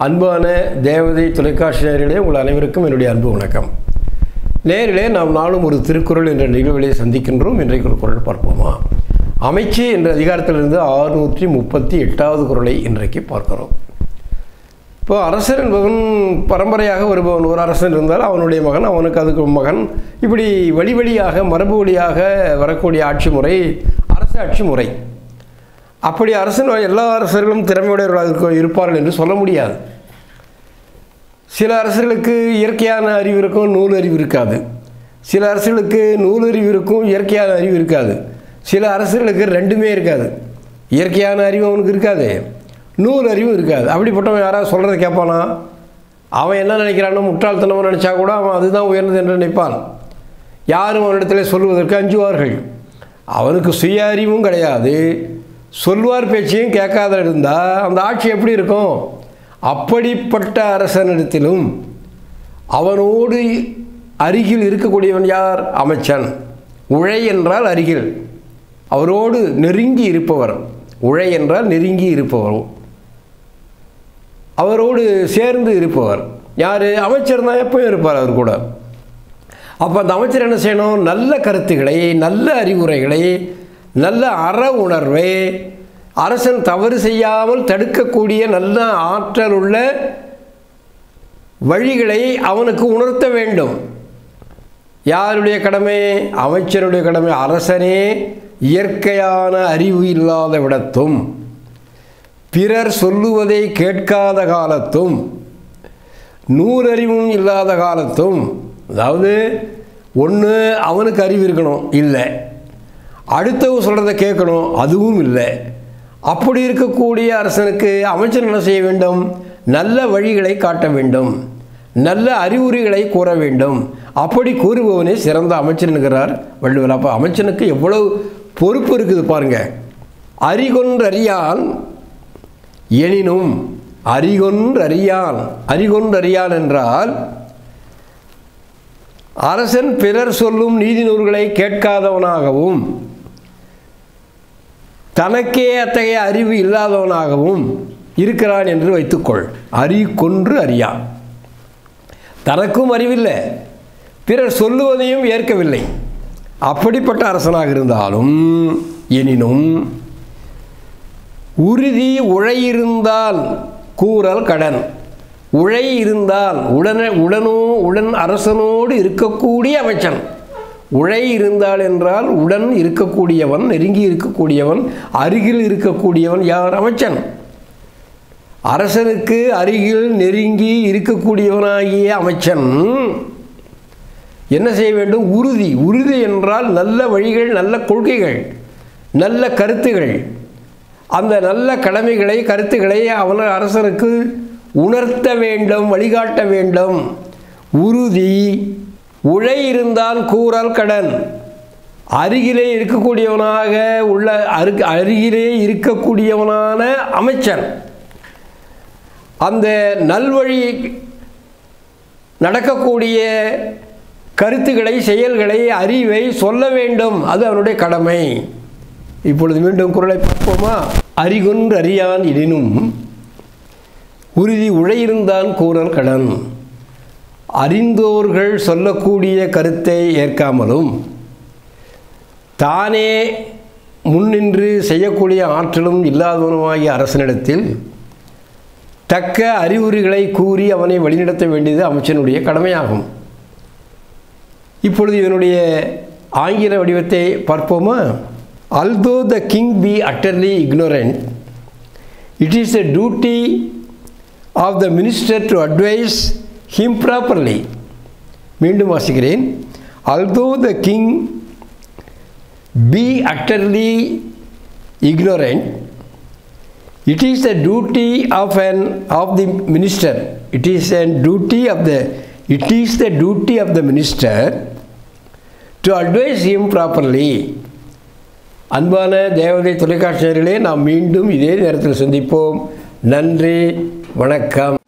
அன்பான தேவதை தொலைக்காட்சி நேயர்களே உங்கள் அனைவருக்கும் என்னுடைய அன்பு வணக்கம் நேரிலே நாம் நாளும் ஒரு திருக்குறள் என்ற நிகழ்விலே சந்திக்கின்றோம் இன்றைக்கு ஒரு குரல் பார்ப்போமா அமைச்சு என்ற அதிகாரத்திலிருந்து ஆறுநூற்றி முப்பத்தி எட்டாவது குரலை இன்றைக்கு பார்க்கிறோம் இப்போ அரசர் என்பவன் பரம்பரையாக வருபவன் ஒரு அரசன் இருந்தால் அவனுடைய மகன் அவனுக்கு அதுக்கு மகன் இப்படி வழி வழியாக மரபு வழியாக வரக்கூடிய ஆட்சி முறை அரசு ஆட்சி முறை அப்படி அரசன் எல்லா அரசர்களும் திறமையுடையவர்களாக இருக்க- இருப்பார்கள் என்று சொல்ல முடியாது சில அரசர்களுக்கு இயற்கையான அறிவு இருக்கும் நூல் அறிவு இருக்காது சில அரசர்களுக்கு நூல் அறிவு இருக்கும் இயற்கையான அறிவு இருக்காது சில அரசர்களுக்கு ரெண்டுமே இருக்காது இயற்கையான அறிவு அவனுக்கு இருக்காது நூல் அறிவும் இருக்காது அப்படிப்பட்டவன் யாராவது சொல்கிறத கேட்பானா அவன் என்ன நினைக்கிறானோ முட்டாள்தனமாக நினச்சா கூட அவன் அதுதான் உயர்ந்தது என்று நினைப்பான் யாரும் அவனிடத்தில் சொல்லுவதற்கு அஞ்சுவார்கள் அவனுக்கு சுய அறிவும் கிடையாது சொல்வார் பேச்சையும் கேட்காத இருந்தால் அந்த ஆட்சி எப்படி இருக்கும் அப்படிப்பட்ட அரசனிடத்திலும் அவனோடு அருகில் இருக்கக்கூடியவன் யார் அமைச்சன் உழை என்றால் அருகில் அவரோடு நெருங்கி இருப்பவர் உழை என்றால் நெருங்கி இருப்பவர் அவரோடு சேர்ந்து இருப்பவர் யார் அமைச்சர் தான் எப்பவும் இருப்பார் அவர் கூட அப்போ அந்த அமைச்சர் என்ன செய்யணும் நல்ல கருத்துக்களை நல்ல அறிவுரைகளை நல்ல அற உணர்வை அரசன் தவறு செய்யாமல் தடுக்கக்கூடிய நல்ல ஆற்றல் உள்ள வழிகளை அவனுக்கு உணர்த்த வேண்டும் யாருடைய கடமை அமைச்சருடைய கடமை அரசனே இயற்கையான அறிவு இல்லாத விடத்தும் பிறர் சொல்லுவதை கேட்காத காலத்தும் நூறறிவும் இல்லாத காலத்தும் அதாவது ஒன்று அவனுக்கு அறிவு இருக்கணும் இல்லை அடுத்தவங்க சொல்கிறத கேட்கணும் அதுவும் இல்லை அப்படி இருக்கக்கூடிய அரசனுக்கு அமைச்சர் என்ன செய்ய வேண்டும் நல்ல வழிகளை காட்ட வேண்டும் நல்ல அறிவுரைகளை கூற வேண்டும் அப்படி கூறுபவனே சிறந்த அமைச்சர் என்கிறார் வள்ளுவர் அப்போ அமைச்சனுக்கு எவ்வளவு பொறுப்பு இருக்குது பாருங்க அறிகொன்றறியான் எனினும் அறிகொன்றறியான் அறிகொன்றறியான் என்றால் அரசன் பிறர் சொல்லும் நீதி நூல்களை கேட்காதவனாகவும் தனக்கே அத்தகைய அறிவு இல்லாதவனாகவும் இருக்கிறான் என்று வைத்துக்கொள் அறி கொன்று அறியான் தனக்கும் அறிவில்லை பிறர் சொல்லுவதையும் ஏற்கவில்லை அப்படிப்பட்ட அரசனாக இருந்தாலும் எனினும் உறுதி உழையிருந்தால் கூறல் கடன் உழை இருந்தால் உடன உடனோ உடன் அரசனோடு இருக்கக்கூடிய அமைச்சன் உழை இருந்தால் என்றால் உடன் இருக்கக்கூடியவன் நெருங்கி இருக்கக்கூடியவன் அருகில் இருக்கக்கூடியவன் யார் அமைச்சன் அரசனுக்கு அருகில் நெருங்கி இருக்கக்கூடியவனாகிய அமைச்சன் என்ன செய்ய வேண்டும் உறுதி உறுதி என்றால் நல்ல வழிகள் நல்ல கொள்கைகள் நல்ல கருத்துகள் அந்த நல்ல கடமைகளை கருத்துக்களை அவன் அரசனுக்கு உணர்த்த வேண்டும் வழிகாட்ட வேண்டும் உறுதி உழை இருந்தால் கூறல் கடன் அருகிலே இருக்கக்கூடியவனாக உள்ள அரு அருகிலே இருக்கக்கூடியவனான அமைச்சன் அந்த நல்வழி நடக்கக்கூடிய கருத்துக்களை செயல்களை அறிவை சொல்ல வேண்டும் அது அவனுடைய கடமை இப்பொழுது மீண்டும் குரலை பார்ப்போமா அறிகொன்று அறியான் எனினும் உறுதி உழையிருந்தான் கூறல் கடன் அறிந்தோர்கள் சொல்லக்கூடிய கருத்தை ஏற்காமலும் தானே முன்னின்று செய்யக்கூடிய ஆற்றலும் இல்லாதவனுமாகிய அரசனிடத்தில் தக்க அறிவுரைகளை கூறி அவனை வழிநடத்த வேண்டியது அமைச்சனுடைய கடமையாகும் இப்பொழுது இதனுடைய ஆங்கில வடிவத்தை பார்ப்போமா although the king be utterly ignorant it is a duty of the minister to advise him properly மீண்டும் வாசிக்கிறேன் although the king be utterly ignorant it is the duty of an of the minister it is a duty of the it is the duty of the minister to advise him properly அன்பான தேவதை தொலைக்காட்சியர்களே நாம் மீண்டும் இதே நேரத்தில் சந்திப்போம் நன்றி வணக்கம்